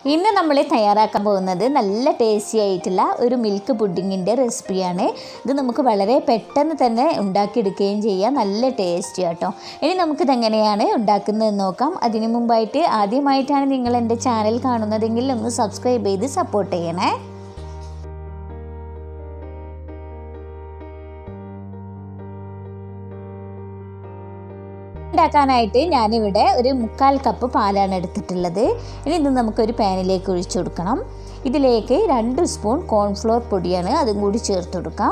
ഇന്ന് നമ്മൾ തയ്യാറാക്കാൻ പോകുന്നത് നല്ല ടേസ്റ്റി ആയിട്ടുള്ള ഒരു മിൽക്ക് പുഡിങ്ങിൻ്റെ റെസിപ്പിയാണ് ഇത് നമുക്ക് വളരെ പെട്ടെന്ന് തന്നെ ഉണ്ടാക്കിയെടുക്കുകയും ചെയ്യാം നല്ല ടേസ്റ്റി കേട്ടോ ഇനി നമുക്കിത് എങ്ങനെയാണ് ഉണ്ടാക്കുന്നതെന്ന് നോക്കാം അതിനു മുമ്പായിട്ട് ആദ്യമായിട്ടാണ് നിങ്ങൾ എൻ്റെ ചാനൽ കാണുന്നതെങ്കിൽ ഒന്ന് സബ്സ്ക്രൈബ് ചെയ്ത് സപ്പോർട്ട് ചെയ്യണേ ഉണ്ടാക്കാനായിട്ട് ഞാനിവിടെ ഒരു മുക്കാൽ കപ്പ് പാലാണ് എടുത്തിട്ടുള്ളത് ഇനി ഇത് നമുക്കൊരു പാനിലേക്ക് ഒഴിച്ചു കൊടുക്കണം ഇതിലേക്ക് രണ്ട് സ്പൂൺ കോൺഫ്ലോർ പൊടിയാണ് അതും കൂടി ചേർത്ത് കൊടുക്കാം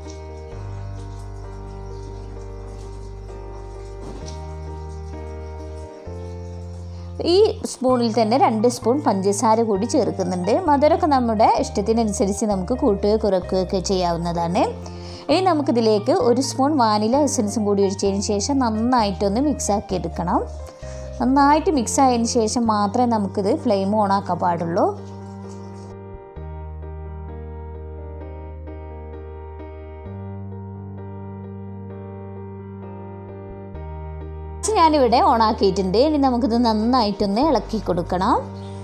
ഈ സ്പൂണിൽ തന്നെ രണ്ട് സ്പൂൺ പഞ്ചസാര കൂടി ചേർക്കുന്നുണ്ട് മധുരമൊക്കെ നമ്മുടെ ഇഷ്ടത്തിനനുസരിച്ച് നമുക്ക് കൂട്ടുകയോ കുറയ്ക്കുകയൊക്കെ ചെയ്യാവുന്നതാണ് ഇനി നമുക്കിതിലേക്ക് ഒരു സ്പൂൺ വാനില എസൻസും കൂടി ഒഴിച്ചതിന് ശേഷം നന്നായിട്ടൊന്ന് മിക്സ് ആക്കി എടുക്കണം നന്നായിട്ട് മിക്സ് ആയതിന് ശേഷം മാത്രമേ നമുക്കിത് ഫ്ലെയിം ഓൺ ആക്കാൻ പാടുള്ളൂ ഞാനിവിടെ ഓണാക്കിയിട്ടുണ്ട് ഇനി നമുക്കിത് നന്നായിട്ടൊന്ന് ഇളക്കി കൊടുക്കണം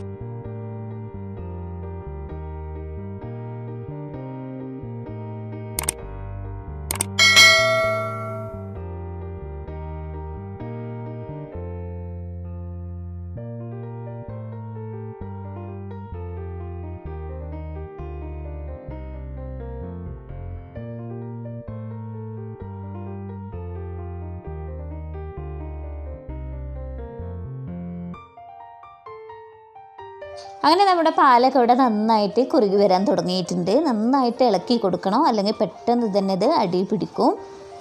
അങ്ങനെ നമ്മുടെ പാലൊക്കെ ഇവിടെ നന്നായിട്ട് കുറുകി വരാൻ തുടങ്ങിയിട്ടുണ്ട് നന്നായിട്ട് ഇളക്കി കൊടുക്കണം അല്ലെങ്കിൽ പെട്ടെന്ന് തന്നെ ഇത് അടി പിടിക്കും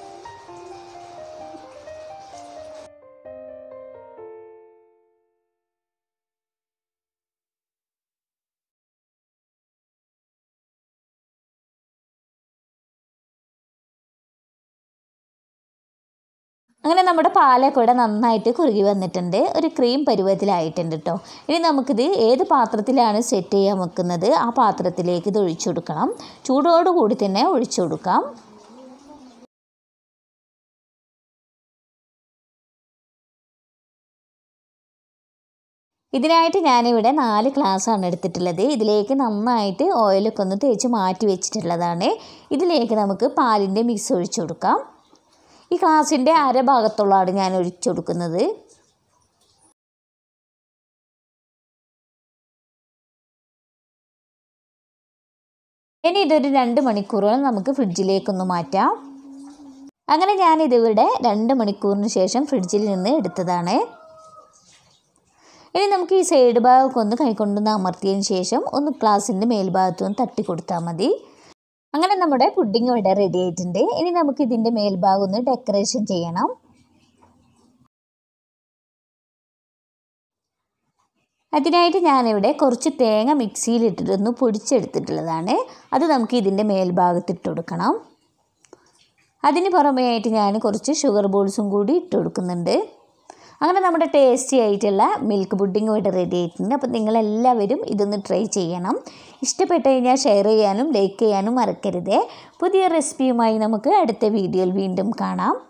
അങ്ങനെ നമ്മുടെ പാലൊക്കെ ഇവിടെ നന്നായിട്ട് കുറുകി വന്നിട്ടുണ്ട് ഒരു ക്രീം പരുവത്തിലായിട്ടുണ്ട് കേട്ടോ ഇനി നമുക്കിത് ഏത് പാത്രത്തിലാണ് സെറ്റ് ചെയ്യാൻ വെക്കുന്നത് ആ പാത്രത്തിലേക്ക് ഇത് ഒഴിച്ചു കൊടുക്കണം ചൂടോടുകൂടി തന്നെ ഒഴിച്ചു കൊടുക്കാം ഇതിനായിട്ട് ഞാനിവിടെ നാല് ഗ്ലാസ്സാണ് എടുത്തിട്ടുള്ളത് ഇതിലേക്ക് നന്നായിട്ട് ഓയിലൊക്കെ ഒന്ന് തേച്ച് മാറ്റി വെച്ചിട്ടുള്ളതാണ് ഇതിലേക്ക് നമുക്ക് പാലിൻ്റെ മിക്സ് ഒഴിച്ചു കൊടുക്കാം ഈ ഗ്ലാസിൻ്റെ അരഭാഗത്തുള്ളതാണ് ഞാൻ ഒഴിച്ചു കൊടുക്കുന്നത് ഇനി ഇതൊരു രണ്ട് മണിക്കൂറോളം നമുക്ക് ഫ്രിഡ്ജിലേക്കൊന്ന് മാറ്റാം അങ്ങനെ ഞാനിതിവിടെ രണ്ട് മണിക്കൂറിന് ശേഷം ഫ്രിഡ്ജിൽ നിന്ന് എടുത്തതാണ് ഇനി നമുക്ക് ഈ സൈഡ് ഭാഗമൊക്കെ ഒന്ന് കൈകൊണ്ടൊന്ന് അമർത്തിയതിന് ശേഷം ഒന്ന് ഗ്ലാസിൻ്റെ മേൽഭാഗത്തൊന്ന് തട്ടി കൊടുത്താൽ മതി അങ്ങനെ നമ്മുടെ പുഡിംഗ് ഇവിടെ റെഡി ആയിട്ടുണ്ട് ഇനി നമുക്ക് ഇതിൻ്റെ മേൽഭാഗം ഒന്ന് ഡെക്കറേഷൻ ചെയ്യണം അതിനായിട്ട് ഞാനിവിടെ കുറച്ച് തേങ്ങ മിക്സിയിലിട്ടിട്ടൊന്ന് പൊടിച്ചെടുത്തിട്ടുള്ളതാണ് അത് നമുക്ക് ഇതിൻ്റെ മേൽഭാഗത്ത് ഇട്ട് കൊടുക്കണം അതിന് പുറമേ ആയിട്ട് ഞാൻ കുറച്ച് ഷുഗർ ബോൾസും കൂടി ഇട്ട് കൊടുക്കുന്നുണ്ട് അങ്ങനെ നമ്മുടെ ടേസ്റ്റി ആയിട്ടുള്ള മിൽക്ക് പുഡിംഗ് ഇവിടെ റെഡി ആയിട്ടുണ്ട് അപ്പോൾ നിങ്ങളെല്ലാവരും ഇതൊന്ന് ട്രൈ ചെയ്യണം ഇഷ്ടപ്പെട്ട് കഴിഞ്ഞാൽ ഷെയർ ചെയ്യാനും ലൈക്ക് ചെയ്യാനും മറക്കരുത് പുതിയ റെസിപ്പിയുമായി നമുക്ക് അടുത്ത വീഡിയോയിൽ വീണ്ടും കാണാം